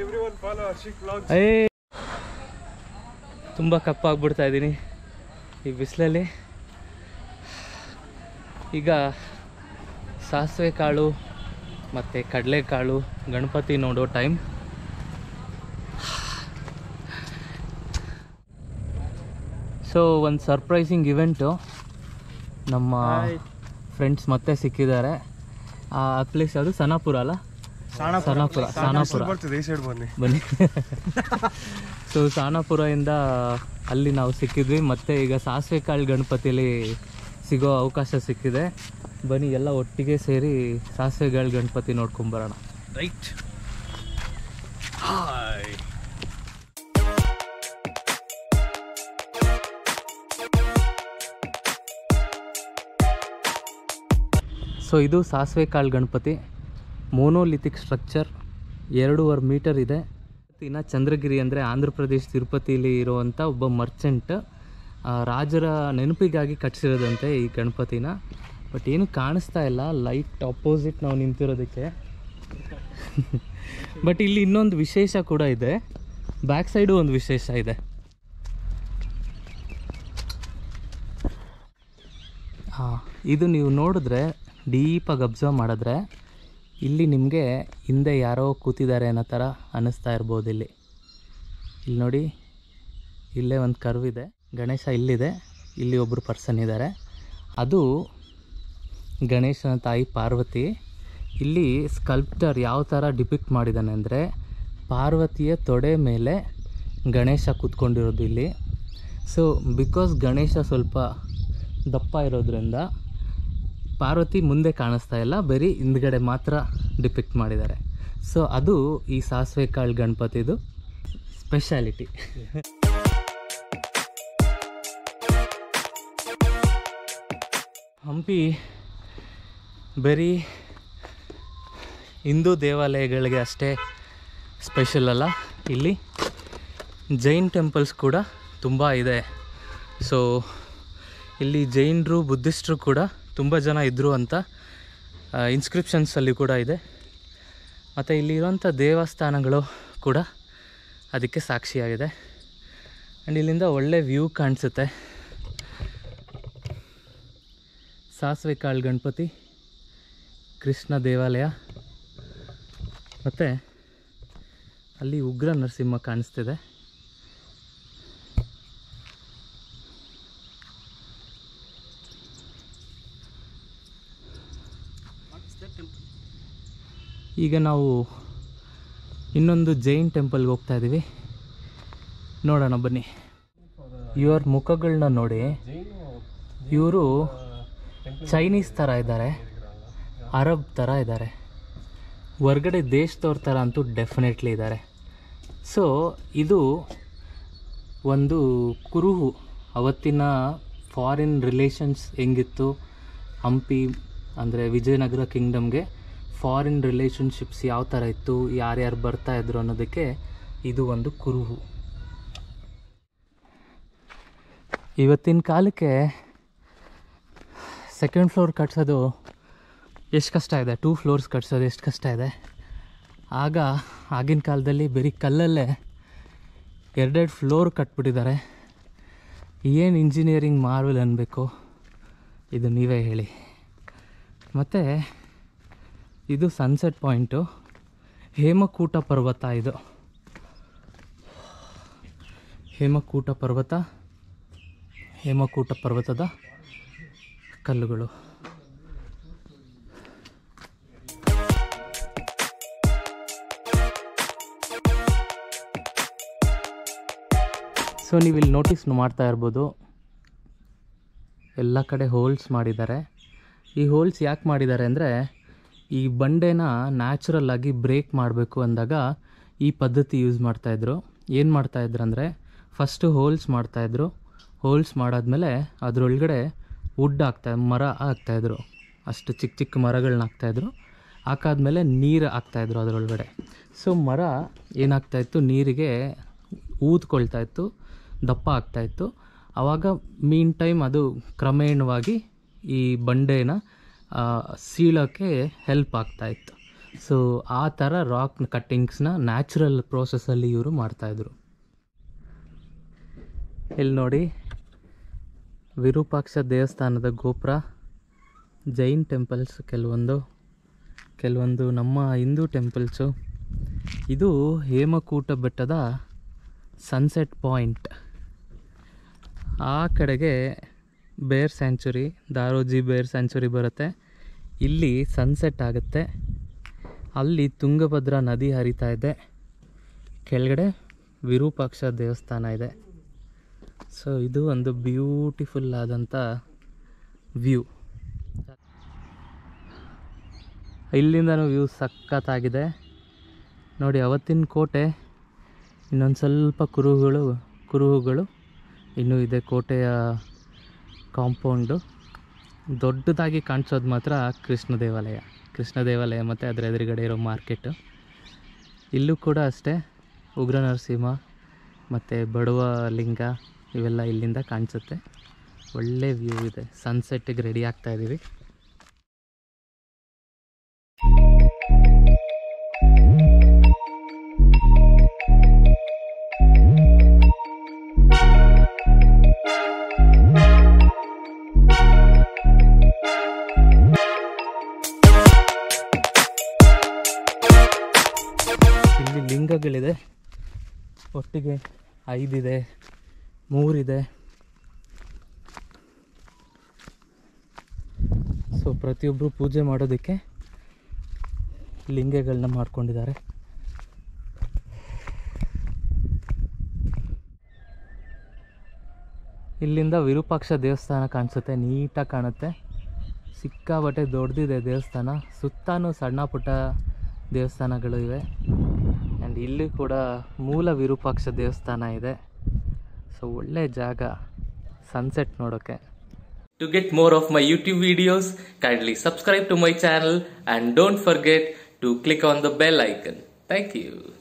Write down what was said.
everyone follow Ashik vlogs. ಏ ತುಂಬ ಕಪ್ಪಾಗ್ಬಿಡ್ತಾ ಇದ್ದೀನಿ ಈ ಬಿಸಿಲಲ್ಲಿ ಈಗ ಸಾಸಿವೆ ಕಾಳು ಮತ್ತು ಕಡಲೆಕಾಳು ಗಣಪತಿ ನೋಡೋ ಟೈಮ್ ಸೊ ಒಂದು ಸರ್ಪ್ರೈಸಿಂಗ್ ಇವೆಂಟು ನಮ್ಮ ಫ್ರೆಂಡ್ಸ್ ಮತ್ತೆ ಸಿಕ್ಕಿದ್ದಾರೆ ಆ ಪ್ಲೇಸ್ ಯಾವುದು ಸನಾಪುರ ಅಲ್ಲ ಸನಾಪುರ ಸನಾಪುರ ಬರ್ತದೆ ಈ ಸೈಡ್ ಬನ್ನಿ ಬನ್ನಿ ಸೊ ಸಾನಾಪುರದಿಂದ ಅಲ್ಲಿ ನಾವು ಸಿಕ್ಕಿದ್ವಿ ಮತ್ತೆ ಈಗ ಸಾಸಿವೆ ಕಾಳು ಗಣಪತಿಯಲ್ಲಿ ಸಿಗೋ ಅವಕಾಶ ಸಿಕ್ಕಿದೆ ಬನ್ನಿ ಎಲ್ಲ ಒಟ್ಟಿಗೆ ಸೇರಿ ಸಾಸಿವೆ ಕಾಳು ಗಣಪತಿ ನೋಡ್ಕೊಂಬರೋಣ ರೈಟ್ ಹಾಯ್ ಸೊ ಇದು Sasivekalu Ganapati monolithic structure ಎರಡೂವರೆ ಮೀಟರ್ ಇದೆ ಇನ್ನು ಚಂದ್ರಗಿರಿ ಅಂದರೆ ಆಂಧ್ರ ಪ್ರದೇಶ್ ತಿರುಪತಿಲಿ ಇರುವಂಥ ಒಬ್ಬ ಮರ್ಚೆಂಟ್ ರಾಜರ ನೆನಪಿಗಾಗಿ ಕಟ್ಸಿರೋದಂತೆ ಈ ಗಣಪತಿನ ಬಟ್ ಏನು ಕಾಣಿಸ್ತಾ ಇಲ್ಲ ಲೈಟ್ ಅಪೋಸಿಟ್ ನಾವು ನಿಂತಿರೋದಕ್ಕೆ ಬಟ್ ಇಲ್ಲಿ ಇನ್ನೊಂದು ವಿಶೇಷ ಕೂಡ ಇದೆ ಬ್ಯಾಕ್ ಸೈಡು ಒಂದು ವಿಶೇಷ ಇದೆ ಹಾಂ ಇದು ನೀವು ನೋಡಿದ್ರೆ ಡೀಪಾಗಿ ಅಬ್ಸರ್ವ್ ಮಾಡಿದ್ರೆ ಇಲ್ಲಿ ನಿಮಗೆ ಹಿಂದೆ ಯಾರೋ ಕೂತಿದ್ದಾರೆ ಅನ್ನೋ ಥರ ಅನ್ನಿಸ್ತಾ ಇರ್ಬೋದು ಇಲ್ಲಿ ಇಲ್ಲಿ ನೋಡಿ ಇಲ್ಲೇ ಒಂದು ಕರ್ವ್ ಇದೆ ಗಣೇಶ ಇಲ್ಲಿದೆ ಇಲ್ಲಿ ಒಬ್ಬರು ಪರ್ಸನ್ ಇದ್ದಾರೆ ಅದು ಗಣೇಶನ ತಾಯಿ ಪಾರ್ವತಿ ಇಲ್ಲಿ ಸ್ಕಲ್ಪ್ಟರ್ ಯಾವ ಥರ ಡಿಪಿಕ್ಟ್ ಮಾಡಿದ್ದಾನೆ ಅಂದರೆ ಪಾರ್ವತಿಯ ತೊಡೆ ಮೇಲೆ ಗಣೇಶ ಕೂತ್ಕೊಂಡಿರೋದು ಇಲ್ಲಿ ಸೊ ಬಿಕಾಸ್ ಗಣೇಶ ಸ್ವಲ್ಪ ದಪ್ಪ ಇರೋದ್ರಿಂದ ಪಾರ್ವತಿ ಮುಂದೆ ಕಾಣಿಸ್ತಾ ಇಲ್ಲ ಬರೀ ಹಿಂದ್ಗಡೆ ಮಾತ್ರ ಡಿಪಿಕ್ಟ್ ಮಾಡಿದ್ದಾರೆ ಸೊ ಅದು ಈ ಸಾಸಿವೆ ಕಾಳು ಗಣಪತಿದು ಸ್ಪೆಷಾಲಿಟಿ ಹಂಪಿ ಬರೀ ಹಿಂದೂ ದೇವಾಲಯಗಳಿಗೆ ಅಷ್ಟೇ ಸ್ಪೆಷಲ್ ಅಲ್ಲ ಇಲ್ಲಿ ಜೈನ್ ಟೆಂಪಲ್ಸ್ ಕೂಡ ತುಂಬ ಇದೆ ಸೊ ಇಲ್ಲಿ ಜೈನರು ಬುದ್ಧಿಸ್ಟರು ಕೂಡ ತುಂಬ ಜನ ಇದ್ದರು ಅಂತ ಇನ್ಸ್ಕ್ರಿಪ್ಷನ್ಸಲ್ಲಿ ಕೂಡ ಇದೆ ಮತ್ತು ಇಲ್ಲಿರುವಂಥ ದೇವಸ್ಥಾನಗಳು ಕೂಡ ಅದಕ್ಕೆ ಸಾಕ್ಷಿಯಾಗಿದೆ ಆ್ಯಂಡ್ ಇಲ್ಲಿಂದ ಒಳ್ಳೆ ವ್ಯೂ ಕಾಣಿಸುತ್ತೆ ಸಾಸಿವೆ ಕಾಳು ಗಣಪತಿ ಕೃಷ್ಣ ದೇವಾಲಯ ಮತ್ತು ಅಲ್ಲಿ ಉಗ್ರ ನರಸಿಂಹ ಕಾಣಿಸ್ತಿದೆ ಈಗ ನಾವು ಇನ್ನೊಂದು ಜೈನ್ ಟೆಂಪಲ್ಗೆ ಹೋಗ್ತಾ ಇದ್ದೀವಿ ನೋಡೋಣ ಬನ್ನಿ ಇವ್ರ ಮುಖಗಳನ್ನ ನೋಡಿ ಇವರು ಚೈನೀಸ್ ಥರ ಇದ್ದಾರೆ ಅರಬ್ ಥರ ಇದ್ದಾರೆ ಹೊರ್ಗಡೆ ದೇಶದವ್ರ ಥರ ಅಂತೂ ಡೆಫಿನೆಟ್ಲಿ ಇದ್ದಾರೆ ಸೊ ಇದು ಒಂದು ಕುರುಹು ಅವತ್ತಿನ ಫಾರಿನ್ ರಿಲೇಷನ್ಸ್ ಹೆಂಗಿತ್ತು ಹಂಪಿ ಅಂದರೆ ವಿಜಯನಗರ ಕಿಂಗ್ಡಮ್ಗೆ ಫಾರಿನ್ ರಿಲೇಷನ್ಶಿಪ್ಸ್ ಯಾವ ಥರ ಇತ್ತು ಯಾರ್ಯಾರು ಬರ್ತಾ ಇದ್ರು ಅನ್ನೋದಕ್ಕೆ ಇದು ಒಂದು ಕುರುಹು ಇವತ್ತಿನ ಕಾಲಕ್ಕೆ ಸೆಕೆಂಡ್ ಫ್ಲೋರ್ ಕಟ್ಸೋದು ಎಷ್ಟು ಕಷ್ಟ ಇದೆ ಟೂ ಫ್ಲೋರ್ಸ್ ಕಟ್ಸೋದು ಎಷ್ಟು ಕಷ್ಟ ಇದೆ ಆಗ ಆಗಿನ ಕಾಲದಲ್ಲಿ ಬರೀ ಕಲ್ಲಲ್ಲೇ ಎರಡೆರಡು ಫ್ಲೋರ್ ಕಟ್ಬಿಟ್ಟಿದ್ದಾರೆ ಏನು ಇಂಜಿನಿಯರಿಂಗ್ ಮಾರ್ವೆಲ್ ಅನ್ನಬೇಕು ಇದು ನೀವೇ ಹೇಳಿ ಮತ್ತು ಇದು ಸನ್ಸೆಟ್ ಪಾಯಿಂಟು ಹೇಮಕೂಟ ಪರ್ವತ ಇದು ಹೇಮಕೂಟ ಪರ್ವತ ಹೇಮಕೂಟ ಪರ್ವತದ ಕಲ್ಲುಗಳು ಸೊ ನೀವು ಇಲ್ಲಿ ನೋಟಿಸ್ ಮಾಡ್ತಾ ಇರ್ಬೋದು ಎಲ್ಲ ಕಡೆ ಹೋಲ್ಸ್ ಮಾಡಿದ್ದಾರೆ ಈ ಹೋಲ್ಸ್ ಯಾಕೆ ಮಾಡಿದ್ದಾರೆ ಅಂದರೆ ಈ ಬಂಡೆನ ನ್ಯಾಚುರಲ್ ಆಗಿ ಬ್ರೇಕ್ ಮಾಡಬೇಕು ಅಂದಾಗ ಈ ಪದ್ಧತಿ ಯೂಸ್ ಮಾಡ್ತಾಯಿದ್ರು ಏನು ಮಾಡ್ತಾಯಿದ್ರು ಅಂದರೆ ಫಸ್ಟು ಹೋಲ್ಸ್ ಮಾಡ್ತಾಯಿದ್ರು ಹೋಲ್ಸ್ ಮಾಡಾದ್ಮೇಲೆ ಅದರೊಳಗಡೆ ವುಡ್ ಹಾಕ್ತಾ ಮರ ಹಾಕ್ತಾಯಿದ್ರು ಅಷ್ಟು ಚಿಕ್ಕ ಚಿಕ್ಕ ಮರಗಳನ್ನ ಹಾಕ್ತಾಯಿದ್ರು ಹಾಕಾದ್ಮೇಲೆ ನೀರು ಹಾಕ್ತಾಯಿದ್ರು ಅದರೊಳಗಡೆ ಸೊ ಮರ ಏನಾಗ್ತಾಯಿತ್ತು ನೀರಿಗೆ ಊದ್ಕೊಳ್ತಾ ಇತ್ತು ದಪ್ಪ ಆಗ್ತಾಯಿತ್ತು ಆವಾಗ ಮೀನ್ ಟೈಮ್ ಅದು ಕ್ರಮೇಣವಾಗಿ ಈ ಬಂಡೆನ ಆ, ಸೀಳೋಕ್ಕೆ ಹೆಲ್ಪ್ ಆಗ್ತಾಯಿತ್ತು ಸೊ ಆ ಥರ ರಾಕ್ ಕಟ್ಟಿಂಗ್ಸ್ನ ನ್ಯಾಚುರಲ್ ಪ್ರೋಸೆಸ್ಸಲ್ಲಿ ಇವರು ಮಾಡ್ತಾಯಿದ್ರು ಇಲ್ಲಿ ನೋಡಿ ವಿರೂಪಾಕ್ಷ ದೇವಸ್ಥಾನದ ಗೋಪುರ ಜೈನ್ ಟೆಂಪಲ್ಸ್ ಕೆಲವೊಂದು ಕೆಲವೊಂದು ನಮ್ಮ ಹಿಂದೂ ಟೆಂಪಲ್ಸು ಇದು ಹೇಮಕೂಟ ಬೆಟ್ಟದ ಸನ್ಸೆಟ್ ಪಾಯಿಂಟ್ ಆ ಕಡೆಗೆ ಬೇರ್ ಸ್ಯಾಂಚುರಿ ದಾರೋಜಿ ಬೇರ್ ಸ್ಯಾಂಚುರಿ ಬರುತ್ತೆ ಇಲ್ಲಿ ಸನ್ಸೆಟ್ ಆಗುತ್ತೆ ಅಲ್ಲಿ ತುಂಗಭದ್ರಾ ನದಿ ಹರಿತಾ ಇದೆ ಕೆಳಗಡೆ ವಿರೂಪಾಕ್ಷ ದೇವಸ್ಥಾನ ಇದೆ ಸೊ ಇದು ಒಂದು ಬ್ಯೂಟಿಫುಲ್ ಆದಂಥ ವ್ಯೂ ಇಲ್ಲಿಂದನೂ ವ್ಯೂ ಸಖತ್ತಾಗಿದೆ ನೋಡಿ ಅವತ್ತಿನ ಕೋಟೆ ಇನ್ನೊಂದು ಸ್ವಲ್ಪ ಕುರುಹುಗಳು ಕುರುಹುಗಳು ಇನ್ನೂ ಇದೆ ಕೋಟೆಯ ಕಾಂಪೌಂಡು ದೊಡ್ಡದಾಗಿ ಕಾಣಿಸೋದು ಮಾತ್ರ ಕೃಷ್ಣ ದೇವಾಲಯ ಕೃಷ್ಣ ದೇವಾಲಯ ಮತ್ತು ಅದರ ಎದುರುಗಡೆ ಇರೋ ಮಾರ್ಕೆಟು ಇಲ್ಲೂ ಕೂಡ ಅಷ್ಟೇ ಉಗ್ರ ನರಸಿಂಹ ಮತ್ತು ಬಡವ ಲಿಂಗ ಇವೆಲ್ಲ ಇಲ್ಲಿಂದ ಕಾಣಿಸುತ್ತೆ ಒಳ್ಳೆ ವ್ಯೂ ಇದೆ ಸನ್ಸೆಟ್ಟಿಗೆ ರೆಡಿ ಆಗ್ತಾ ಇದ್ದೀವಿ ಇಲ್ಲಿ ಲಿಂಗಗಳಿದೆ ಒಟ್ಟಿಗೆ ಐದಿದೆ ಮೂರಿದೆ ಸೊ ಪ್ರತಿಯೊಬ್ಬರು ಪೂಜೆ ಮಾಡೋದಕ್ಕೆ ಲಿಂಗಗಳನ್ನ ಮಾಡ್ಕೊಂಡಿದ್ದಾರೆ ಇಲ್ಲಿಂದ ವಿರೂಪಾಕ್ಷ ದೇವಸ್ಥಾನ ಕಾಣಿಸುತ್ತೆ ನೀಟಾಗಿ ಕಾಣುತ್ತೆ ಸಿಕ್ಕಾಬಟ್ಟೆ ದೊಡ್ಡದಿದೆ ದೇವಸ್ಥಾನ ಸುತ್ತಾನು ಸಣ್ಣ ಪುಟ್ಟ ದೇವಸ್ಥಾನಗಳು ಇವೆ ಆ್ಯಂಡ್ ಇಲ್ಲಿ ಕೂಡ ಮೂಲ ವಿರೂಪಾಕ್ಷ ದೇವಸ್ಥಾನ ಇದೆ ಸೊ ಒಳ್ಳೆ ಜಾಗ ಸನ್ಸೆಟ್ ನೋಡೋಕ್ಕೆ To get more of my YouTube videos, kindly subscribe to my channel and don't forget to click on the bell icon. Thank you.